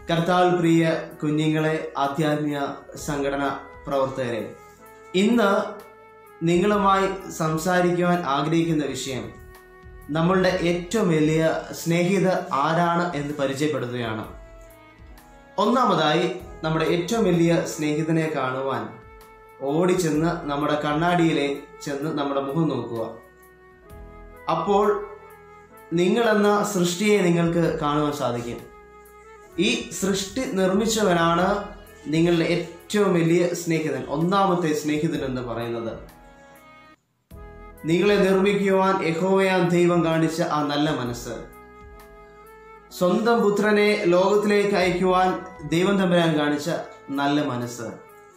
കർത്താൽ പ്രിയ കുഞ്ഞുങ്ങളെ ആധ്യാത്മിക സംഘടന പ്രവർത്തകരെ ഇന്ന് നിങ്ങളുമായി സംസാരിക്കുവാൻ ആഗ്രഹിക്കുന്ന വിഷയം നമ്മളുടെ ഏറ്റവും വലിയ സ്നേഹിതർ ആരാണ് എന്ന് പരിചയപ്പെടുത്തുകയാണ് ഒന്നാമതായി നമ്മുടെ ഏറ്റവും വലിയ സ്നേഹിതനെ കാണുവാൻ ഓടിച്ചെന്ന് നമ്മുടെ കണ്ണാടിയിലെ ചെന്ന് നമ്മുടെ മുഖം നോക്കുക അപ്പോൾ നിങ്ങളെന്ന സൃഷ്ടിയെ നിങ്ങൾക്ക് കാണുവാൻ സാധിക്കും ഈ സൃഷ്ടി നിർമ്മിച്ചവനാണ് നിങ്ങളുടെ ഏറ്റവും വലിയ സ്നേഹിതൻ ഒന്നാമത്തെ സ്നേഹിതൻ എന്ന് പറയുന്നത് നിങ്ങളെ നിർമ്മിക്കുവാൻ യഹോവയാൻ ദൈവം കാണിച്ച ആ നല്ല മനസ്സ് സ്വന്തം പുത്രനെ ലോകത്തിലേക്ക് അയക്കുവാൻ ദൈവം തമ്പുരാൻ കാണിച്ച നല്ല മനസ്സ്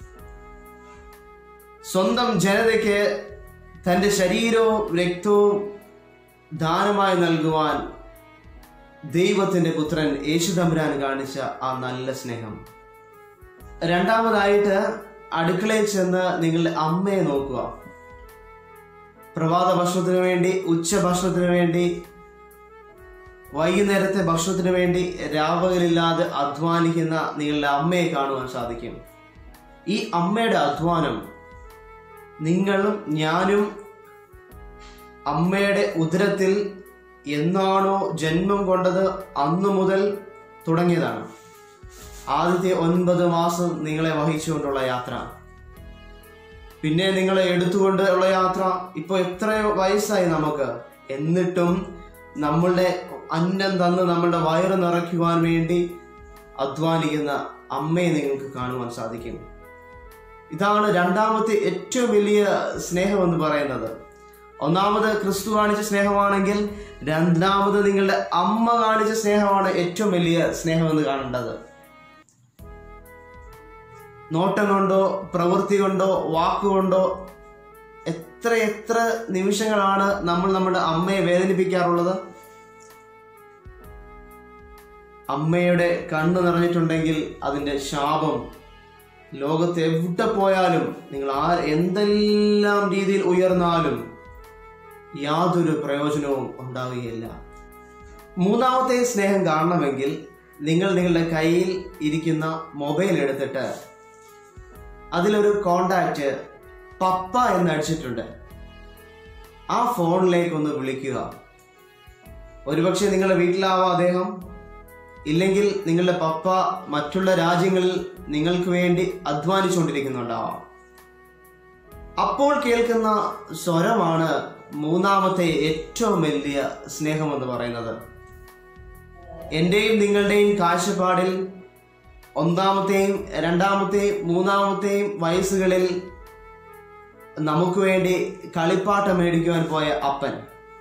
സ്വന്തം ജനതയ്ക്ക് തന്റെ ശരീരവും രക്തവും ദാനമായി നൽകുവാൻ ദൈവത്തിന്റെ പുത്രൻ യേശു തമ്പുരാൻ കാണിച്ച ആ നല്ല സ്നേഹം രണ്ടാമതായിട്ട് അടുക്കളയിൽ ചെന്ന് നിങ്ങളുടെ അമ്മയെ നോക്കുക പ്രഭാത ഭക്ഷണത്തിന് വേണ്ടി ഉച്ച ഭക്ഷണത്തിന് വേണ്ടി വൈകുന്നേരത്തെ ഭക്ഷണത്തിന് വേണ്ടി രാവകലില്ലാതെ അധ്വാനിക്കുന്ന നിങ്ങളുടെ അമ്മയെ കാണുവാൻ സാധിക്കും ഈ അമ്മയുടെ അധ്വാനം നിങ്ങളും ഞാനും അമ്മയുടെ ഉദരത്തിൽ എന്നാണോ ജന്മം കൊണ്ടത് അന്നു മുതൽ തുടങ്ങിയതാണ് ആദ്യത്തെ ഒൻപത് മാസം നിങ്ങളെ വഹിച്ചുകൊണ്ടുള്ള യാത്ര പിന്നെ നിങ്ങളെ എടുത്തുകൊണ്ട് ഉള്ള യാത്ര ഇപ്പൊ എത്രയോ വയസ്സായി നമുക്ക് എന്നിട്ടും നമ്മളുടെ അന്നം തന്ന് നമ്മളുടെ വയറ് നിറയ്ക്കുവാൻ വേണ്ടി അധ്വാനിക്കുന്ന അമ്മയെ നിങ്ങൾക്ക് കാണുവാൻ സാധിക്കും ഇതാണ് രണ്ടാമത്തെ ഏറ്റവും വലിയ സ്നേഹം എന്ന് പറയുന്നത് ഒന്നാമത് ക്രിസ്തു കാണിച്ച സ്നേഹമാണെങ്കിൽ രണ്ടാമത് നിങ്ങളുടെ അമ്മ കാണിച്ച സ്നേഹമാണ് ഏറ്റവും വലിയ സ്നേഹമെന്ന് കാണേണ്ടത് നോട്ടം കൊണ്ടോ പ്രവൃത്തി കൊണ്ടോ വാക്കുകൊണ്ടോ എത്ര എത്ര നിമിഷങ്ങളാണ് നമ്മൾ നമ്മുടെ അമ്മയെ വേദനിപ്പിക്കാറുള്ളത് അമ്മയുടെ കണ്ണ് നിറഞ്ഞിട്ടുണ്ടെങ്കിൽ അതിന്റെ ശാപം ലോകത്ത് എവിടെ പോയാലും നിങ്ങൾ ആ എന്തെല്ലാം രീതിയിൽ ഉയർന്നാലും യാതൊരു പ്രയോജനവും ഉണ്ടാവുകയില്ല മൂന്നാമത്തെ സ്നേഹം കാണണമെങ്കിൽ നിങ്ങൾ നിങ്ങളുടെ കയ്യിൽ ഇരിക്കുന്ന മൊബൈൽ എടുത്തിട്ട് അതിലൊരു കോണ്ടാക്റ്റ് പപ്പ എന്ന് അടിച്ചിട്ടുണ്ട് ആ ഫോണിലേക്ക് ഒന്ന് വിളിക്കുക ഒരുപക്ഷെ നിങ്ങളുടെ വീട്ടിലാവാം അദ്ദേഹം ഇല്ലെങ്കിൽ നിങ്ങളുടെ പപ്പ മറ്റുള്ള രാജ്യങ്ങളിൽ നിങ്ങൾക്ക് വേണ്ടി അധ്വാനിച്ചുകൊണ്ടിരിക്കുന്നുണ്ടാവാം അപ്പോൾ കേൾക്കുന്ന സ്വരമാണ് മൂന്നാമത്തെ ഏറ്റവും വലിയ സ്നേഹം എന്ന് പറയുന്നത് എന്റെയും നിങ്ങളുടെയും കാഴ്ചപ്പാടിൽ ഒന്നാമത്തെയും രണ്ടാമത്തെയും മൂന്നാമത്തെയും വയസ്സുകളിൽ നമുക്ക് വേണ്ടി കളിപ്പാട്ടം മേടിക്കുവാൻ പോയ അപ്പൻ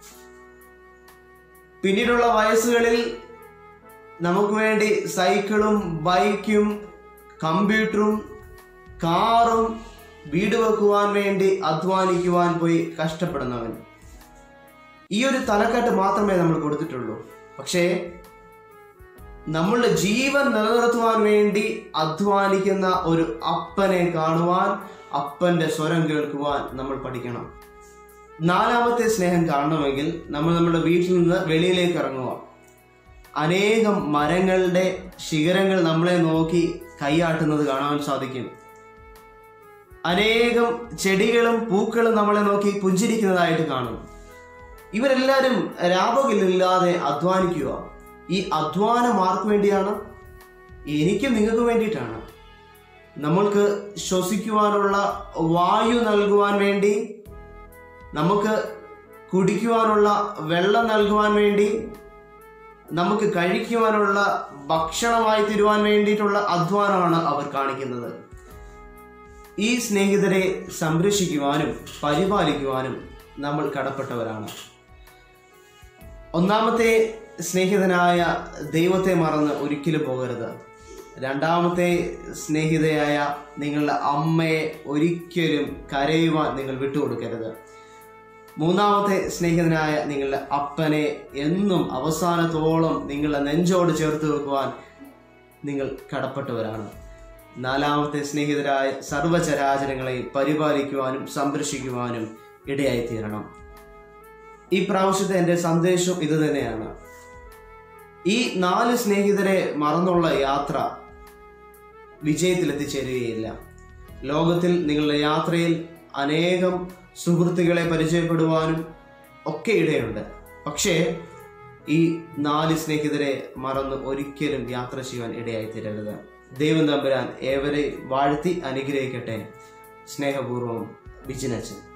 പിന്നീടുള്ള വയസ്സുകളിൽ നമുക്ക് വേണ്ടി സൈക്കിളും ബൈക്കും കമ്പ്യൂട്ടറും കാറും വീട് വെക്കുവാൻ വേണ്ടി അധ്വാനിക്കുവാൻ പോയി കഷ്ടപ്പെടുന്നവൻ ഈ ഒരു തലക്കെട്ട് മാത്രമേ നമ്മൾ കൊടുത്തിട്ടുള്ളൂ പക്ഷേ നമ്മളുടെ ജീവൻ നിലനിർത്തുവാൻ വേണ്ടി അധ്വാനിക്കുന്ന ഒരു അപ്പനെ കാണുവാൻ അപ്പന്റെ സ്വരം കേൾക്കുവാൻ നമ്മൾ പഠിക്കണം നാലാമത്തെ സ്നേഹം കാണണമെങ്കിൽ നമ്മൾ നമ്മുടെ വീട്ടിൽ നിന്ന് വെളിയിലേക്ക് ഇറങ്ങുക അനേകം മരങ്ങളുടെ ശിഖരങ്ങൾ നമ്മളെ നോക്കി കൈയാട്ടുന്നത് കാണാൻ സാധിക്കും അനേകം ചെടികളും പൂക്കളും നമ്മളെ നോക്കി പുഞ്ചിരിക്കുന്നതായിട്ട് കാണും ഇവരെല്ലാവരും രാപകലില്ലാതെ അധ്വാനിക്കുക ഈ അധ്വാനം ആർക്ക് വേണ്ടിയാണ് എനിക്കും നിങ്ങൾക്ക് വേണ്ടിയിട്ടാണ് നമ്മൾക്ക് ശ്വസിക്കുവാനുള്ള വായു നൽകുവാൻ വേണ്ടി നമുക്ക് കുടിക്കുവാനുള്ള വെള്ളം നൽകുവാൻ വേണ്ടി നമുക്ക് കഴിക്കുവാനുള്ള ഭക്ഷണമായി തരുവാൻ വേണ്ടിയിട്ടുള്ള അധ്വാനമാണ് അവർ കാണിക്കുന്നത് ഈ സ്നേഹിതരെ സംരക്ഷിക്കുവാനും പരിപാലിക്കുവാനും നമ്മൾ കടപ്പെട്ടവരാണ് ഒന്നാമത്തെ സ്നേഹിതനായ ദൈവത്തെ മറന്ന് ഒരിക്കലും പോകരുത് രണ്ടാമത്തെ സ്നേഹിതയായ നിങ്ങളുടെ അമ്മയെ ഒരിക്കലും കരയുവാൻ നിങ്ങൾ വിട്ടുകൊടുക്കരുത് മൂന്നാമത്തെ സ്നേഹിതനായ നിങ്ങളുടെ അപ്പനെ എന്നും അവസാനത്തോളം നിങ്ങളുടെ നെഞ്ചോട് ചേർത്ത് വെക്കുവാൻ നിങ്ങൾ കടപ്പെട്ടവരാണ് നാലാമത്തെ സ്നേഹിതരായ സർവചരാചരങ്ങളെ പരിപാലിക്കുവാനും സംരക്ഷിക്കുവാനും ഇടയായി തീരണം ഈ പ്രാവശ്യത്തെ എൻ്റെ സന്ദേശം ഇത് തന്നെയാണ് ഈ നാല് സ്നേഹിതരെ മറന്നുള്ള യാത്ര വിജയത്തിൽ എത്തിച്ചേരുകയില്ല ലോകത്തിൽ നിങ്ങളുടെ യാത്രയിൽ അനേകം സുഹൃത്തുക്കളെ പരിചയപ്പെടുവാനും ഒക്കെ ഇടയുണ്ട് പക്ഷേ ഈ നാല് സ്നേഹിതരെ മറന്ന് ഒരിക്കലും യാത്ര ചെയ്യാൻ ഇടയായി തീരരുത് ദൈവം തമ്പുരാൻ ഏവരെ വാഴ്ത്തി അനുഗ്രഹിക്കട്ടെ സ്നേഹപൂർവ്വം ബിജിനച്ചൻ